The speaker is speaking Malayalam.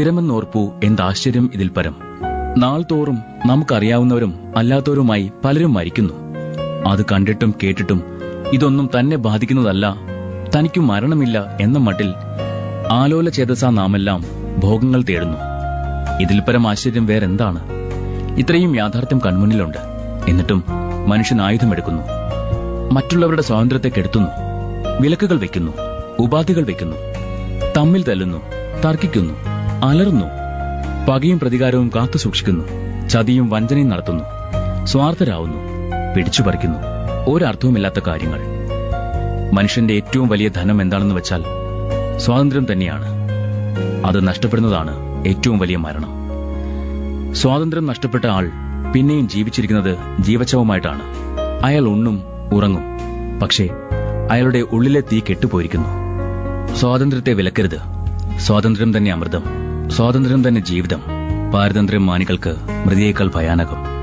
സ്ഥിരമെന്നോർപ്പു എന്താശ്ചര്യം ഇതിൽ പരം നാൾ തോറും നമുക്കറിയാവുന്നവരും അല്ലാത്തവരുമായി പലരും മരിക്കുന്നു അത് കണ്ടിട്ടും കേട്ടിട്ടും ഇതൊന്നും തന്നെ ബാധിക്കുന്നതല്ല തനിക്കു മരണമില്ല എന്ന മട്ടിൽ ആലോല ചേതസ നാമെല്ലാം ഭോഗങ്ങൾ തേടുന്നു ഇതിൽ പരം ആശ്ചര്യം വേറെന്താണ് ഇത്രയും യാഥാർത്ഥ്യം കൺമുന്നിലുണ്ട് എന്നിട്ടും മനുഷ്യൻ ആയുധമെടുക്കുന്നു മറ്റുള്ളവരുടെ സ്വാതന്ത്ര്യത്തെ കെടുത്തുന്നു വിലക്കുകൾ വെക്കുന്നു ഉപാധികൾ വെക്കുന്നു തമ്മിൽ തല്ലുന്നു തർക്കിക്കുന്നു അലറുന്നു പകയും പ്രതികാരവും കാത്തു സൂക്ഷിക്കുന്നു ചതിയും വഞ്ചനയും നടത്തുന്നു സ്വാർത്ഥരാവുന്നു പിടിച്ചുപറിക്കുന്നു ഒരർത്ഥവുമില്ലാത്ത കാര്യങ്ങൾ മനുഷ്യന്റെ ഏറ്റവും വലിയ ധനം എന്താണെന്ന് വെച്ചാൽ സ്വാതന്ത്ര്യം തന്നെയാണ് അത് നഷ്ടപ്പെടുന്നതാണ് ഏറ്റവും വലിയ മരണം സ്വാതന്ത്ര്യം നഷ്ടപ്പെട്ട ആൾ പിന്നെയും ജീവിച്ചിരിക്കുന്നത് ജീവച്ഛവമായിട്ടാണ് അയാൾ ഉണ്ണും ഉറങ്ങും പക്ഷേ അയാളുടെ ഉള്ളിലെ തീ കെട്ടുപോയിരിക്കുന്നു സ്വാതന്ത്ര്യത്തെ വിലക്കരുത് സ്വാതന്ത്ര്യം തന്നെ അമൃതം സ്വാതന്ത്ര്യം തന്നെ ജീവിതം പാരതന്ത്ര്യം മാനികൾക്ക് മൃതിയേക്കാൾ ഭയാനകം